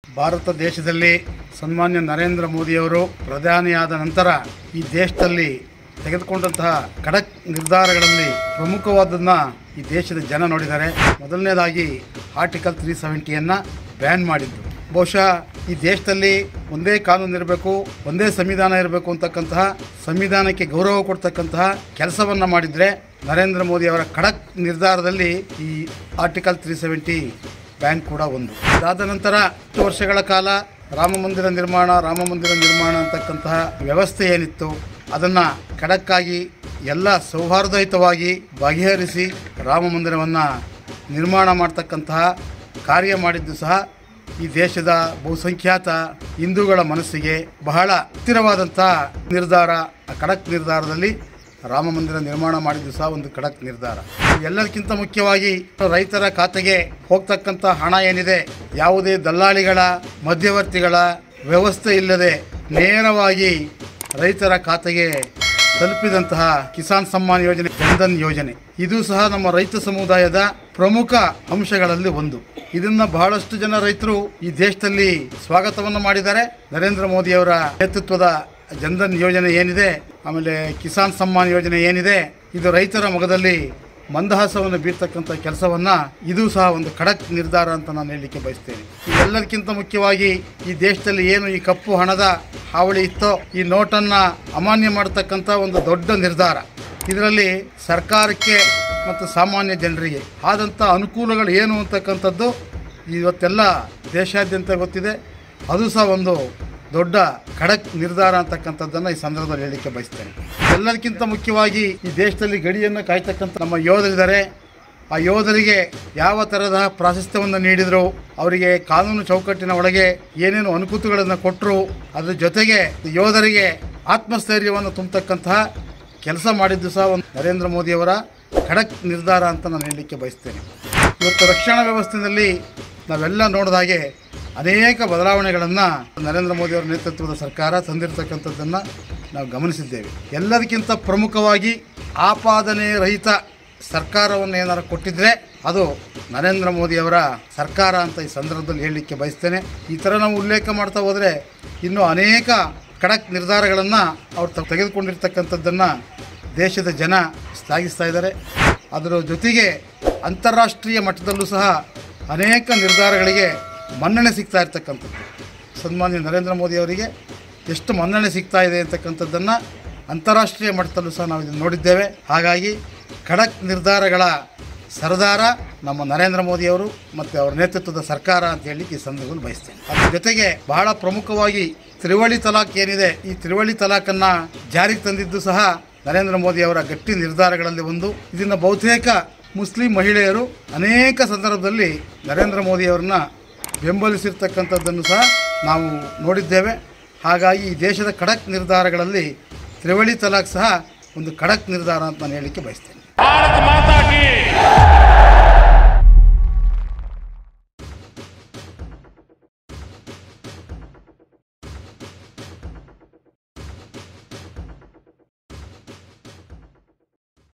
ಭಾರತ ದೇಶದಲ್ಲಿ ಸನ್ಮಾನ್ಯ ನರೇಂದ್ರ ಮೋದಿಯವರು ಪ್ರಧಾನಿಯಾದ ನಂತರ ಈ ದೇಶದಲ್ಲಿ ತೆಗೆದುಕೊಂಡಂತಹ ಖಡಕ್ ನಿರ್ಧಾರಗಳಲ್ಲಿ ಪ್ರಮುಖವಾದನ್ನ ಈ ದೇಶದ ಜನ ನೋಡಿದ್ದಾರೆ ಮೊದಲನೇದಾಗಿ ಆರ್ಟಿಕಲ್ ತ್ರೀ ಸೆವೆಂಟಿಯನ್ನು ಬ್ಯಾನ್ ಮಾಡಿದ್ದು ಬಹುಶಃ ಈ ದೇಶದಲ್ಲಿ ಒಂದೇ ಕಾನೂನು ಇರಬೇಕು ಒಂದೇ ಸಂವಿಧಾನ ಇರಬೇಕು ಅಂತಕ್ಕಂತಹ ಸಂವಿಧಾನಕ್ಕೆ ಗೌರವ ಕೊಡ್ತಕ್ಕಂತಹ ಕೆಲಸವನ್ನ ಮಾಡಿದ್ರೆ ನರೇಂದ್ರ ಮೋದಿ ಅವರ ಖಡಕ್ ನಿರ್ಧಾರದಲ್ಲಿ ಈ ಆರ್ಟಿಕಲ್ ತ್ರೀ ಸೆವೆಂಟಿ ಬ್ಯಾನ್ ಕೂಡ ಒಂದು ಅದಾದ ನಂತರ ಹತ್ತು ವರ್ಷಗಳ ಕಾಲ ರಾಮ ಮಂದಿರ ನಿರ್ಮಾಣ ರಾಮ ಮಂದಿರ ನಿರ್ಮಾಣ ಅಂತಕ್ಕಂತಹ ವ್ಯವಸ್ಥೆ ಏನಿತ್ತು ಅದನ್ನ ಖಡಕ್ಕಾಗಿ ಎಲ್ಲ ಸೌಹಾರ್ದಯುತವಾಗಿ ಬಗೆಹರಿಸಿ ರಾಮ ಮಂದಿರವನ್ನು ನಿರ್ಮಾಣ ಮಾಡ್ತಕ್ಕಂತಹ ಕಾರ್ಯ ಮಾಡಿದ್ದು ಸಹ ಈ ದೇಶದ ಬಹುಸಂಖ್ಯಾತ ಹಿಂದೂಗಳ ಮನಸ್ಸಿಗೆ ಬಹಳ ಹತ್ತಿರವಾದಂತಹ ನಿರ್ಧಾರ ಆ ಖಡಕ್ ನಿರ್ಧಾರದಲ್ಲಿ ರಾಮ ಮಂದಿರ ನಿರ್ಮಾಣ ಮಾಡಿದ್ದು ಸಹ ಒಂದು ಖಡಕ್ ನಿರ್ಧಾರ ಎಲ್ಲದಕ್ಕಿಂತ ಮುಖ್ಯವಾಗಿ ರೈತರ ಖಾತೆಗೆ ಹೋಗ್ತಕ್ಕಂಥ ಹಣ ಏನಿದೆ ಯಾವುದೇ ದಲ್ಲಾಳಿಗಳ ಮಧ್ಯವರ್ತಿಗಳ ವ್ಯವಸ್ಥೆ ಇಲ್ಲದೆ ನೇರವಾಗಿ ರೈತರ ಖಾತೆಗೆ ತಲುಪಿದಂತಹ ಕಿಸಾನ್ ಸಮ್ಮಾನ್ ಯೋಜನೆ ಜನ್ಧನ್ ಯೋಜನೆ ಇದು ಸಹ ನಮ್ಮ ರೈತ ಸಮುದಾಯದ ಪ್ರಮುಖ ಅಂಶಗಳಲ್ಲಿ ಒಂದು ಇದನ್ನ ಬಹಳಷ್ಟು ಜನ ರೈತರು ಈ ದೇಶದಲ್ಲಿ ಸ್ವಾಗತವನ್ನು ಮಾಡಿದ್ದಾರೆ ನರೇಂದ್ರ ಮೋದಿ ಅವರ ನೇತೃತ್ವದ ಜನ್ಧನ್ ಯೋಜನೆ ಏನಿದೆ ಆಮೇಲೆ ಕಿಸಾನ್ ಸಮ್ಮಾನ್ ಯೋಜನೆ ಏನಿದೆ ಇದು ರೈತರ ಮೊಗದಲ್ಲಿ ಮಂದಹಾಸವನ್ನು ಬೀರ್ತಕ್ಕಂಥ ಕೆಲಸವನ್ನ ಇದು ಸಹ ಒಂದು ಖಡಕ್ ನಿರ್ಧಾರ ಅಂತ ನಾನು ಹೇಳಲಿಕ್ಕೆ ಬಯಸ್ತೇನೆ ಎಲ್ಲದಕ್ಕಿಂತ ಮುಖ್ಯವಾಗಿ ಈ ದೇಶದಲ್ಲಿ ಏನು ಈ ಕಪ್ಪು ಹಣದ ಹಾವಳಿ ಇತ್ತೋ ಈ ನೋಟನ್ನ ಅಮಾನ್ಯ ಮಾಡತಕ್ಕಂಥ ಒಂದು ದೊಡ್ಡ ನಿರ್ಧಾರ ಇದರಲ್ಲಿ ಸರ್ಕಾರಕ್ಕೆ ಮತ್ತು ಸಾಮಾನ್ಯ ಜನರಿಗೆ ಆದಂಥ ಅನುಕೂಲಗಳು ಏನು ಅಂತಕ್ಕಂಥದ್ದು ಇವತ್ತೆಲ್ಲ ದೇಶಾದ್ಯಂತ ಗೊತ್ತಿದೆ ಅದು ಸಹ ಒಂದು ದೊಡ್ಡ ಖಡಕ್ ನಿರ್ಧಾರ ಅಂತಕ್ಕಂಥದ್ದನ್ನು ಈ ಸಂದರ್ಭದಲ್ಲಿ ಹೇಳಲಿಕ್ಕೆ ಬಯಸ್ತೇನೆ ಎಲ್ಲದಕ್ಕಿಂತ ಮುಖ್ಯವಾಗಿ ಈ ದೇಶದಲ್ಲಿ ಗಡಿಯನ್ನು ಕಾಯ್ತಕ್ಕಂಥ ನಮ್ಮ ಯೋಧರಿದ್ದಾರೆ ಆ ಯೋಧರಿಗೆ ಯಾವ ಥರದ ಪ್ರಾಶಸ್ತ್ಯವನ್ನು ನೀಡಿದರು ಅವರಿಗೆ ಕಾನೂನು ಚೌಕಟ್ಟಿನ ಒಳಗೆ ಏನೇನು ಅನುಕೂಲಗಳನ್ನು ಕೊಟ್ಟರು ಅದ್ರ ಜೊತೆಗೆ ಯೋಧರಿಗೆ ಆತ್ಮಸ್ಥೈರ್ಯವನ್ನು ತುಂಬತಕ್ಕಂತಹ ಕೆಲಸ ಮಾಡಿದ್ದು ಸಹ ಒಂದು ನರೇಂದ್ರ ಮೋದಿಯವರ ಖಡಕ್ ನಿರ್ಧಾರ ಅಂತ ನಾನು ಹೇಳಲಿಕ್ಕೆ ಬಯಸ್ತೇನೆ ಇವತ್ತು ರಕ್ಷಣಾ ವ್ಯವಸ್ಥೆಯಲ್ಲಿ ನಾವೆಲ್ಲ ನೋಡಿದ ಹಾಗೆ ಅನೇಕ ಬದಲಾವಣೆಗಳನ್ನು ನರೇಂದ್ರ ಮೋದಿ ಅವರ ನೇತೃತ್ವದ ಸರ್ಕಾರ ತಂದಿರತಕ್ಕಂಥದ್ದನ್ನು ನಾವು ಗಮನಿಸಿದ್ದೇವೆ ಎಲ್ಲದಕ್ಕಿಂತ ಪ್ರಮುಖವಾಗಿ ಆಪಾದನೆ ರಹಿತ ಸರ್ಕಾರವನ್ನು ಏನಾರು ಕೊಟ್ಟಿದ್ರೆ ಅದು ನರೇಂದ್ರ ಮೋದಿ ಅವರ ಸರ್ಕಾರ ಅಂತ ಈ ಸಂದರ್ಭದಲ್ಲಿ ಹೇಳಲಿಕ್ಕೆ ಬಯಸ್ತೇನೆ ಈ ಥರ ನಾವು ಉಲ್ಲೇಖ ಮಾಡ್ತಾ ಹೋದರೆ ಇನ್ನೂ ಅನೇಕ ಖಡಕ್ ನಿರ್ಧಾರಗಳನ್ನು ಅವ್ರು ತ- ತೆಗೆದುಕೊಂಡಿರ್ತಕ್ಕಂಥದ್ದನ್ನು ದೇಶದ ಜನ ಶ್ಲಾಘಿಸ್ತಾ ಇದ್ದಾರೆ ಅದರ ಜೊತೆಗೆ ಅಂತಾರಾಷ್ಟ್ರೀಯ ಮಟ್ಟದಲ್ಲೂ ಸಹ ಅನೇಕ ನಿರ್ಧಾರಗಳಿಗೆ ಮನ್ನಣೆ ಸಿಗ್ತಾ ಇರ್ತಕ್ಕಂಥದ್ದು ಸನ್ಮಾನ್ಯ ನರೇಂದ್ರ ಮೋದಿ ಅವರಿಗೆ ಎಷ್ಟು ಮನ್ನಣೆ ಸಿಗ್ತಾ ಇದೆ ಅಂತಕ್ಕಂಥದ್ದನ್ನು ಅಂತಾರಾಷ್ಟ್ರೀಯ ಮಟ್ಟದಲ್ಲೂ ಸಹ ನಾವು ಇದನ್ನು ನೋಡಿದ್ದೇವೆ ಹಾಗಾಗಿ ಖಡಕ್ ನಿರ್ಧಾರಗಳ ಸರದಾರ ನಮ್ಮ ನರೇಂದ್ರ ಮೋದಿಯವರು ಮತ್ತು ಅವರ ನೇತೃತ್ವದ ಸರ್ಕಾರ ಅಂತ ಹೇಳಿ ಈ ಸಂದರ್ಭದಲ್ಲಿ ಬಯಸ್ತೇನೆ ಅದ್ರ ಜೊತೆಗೆ ಬಹಳ ಪ್ರಮುಖವಾಗಿ ತ್ರಿವಳಿ ತಲಾಕ್ ಏನಿದೆ ಈ ತ್ರಿವಳಿ ತಲಾಖನ್ನು ಜಾರಿಗೆ ತಂದಿದ್ದು ಸಹ ನರೇಂದ್ರ ಮೋದಿ ಅವರ ಗಟ್ಟಿ ನಿರ್ಧಾರಗಳಲ್ಲಿ ಒಂದು ಇದನ್ನು ಬಹುತೇಕ ಮುಸ್ಲಿಂ ಮಹಿಳೆಯರು ಅನೇಕ ಸಂದರ್ಭದಲ್ಲಿ ನರೇಂದ್ರ ಮೋದಿಯವರನ್ನ ಬೆಂಬಲಿಸಿರ್ತಕ್ಕಂಥದ್ದನ್ನು ಸಹ ನಾವು ನೋಡಿದ್ದೇವೆ ಹಾಗಾಗಿ ಈ ದೇಶದ ಖಡಕ್ ನಿರ್ಧಾರಗಳಲ್ಲಿ ತ್ರಿವಳಿ ತಲಾಕ್ ಸಹ ಒಂದು ಖಡಕ್ ನಿರ್ಧಾರ ಅಂತ ನಾನು ಹೇಳಲಿಕ್ಕೆ ಬಯಸ್ತೇನೆ भारत माता की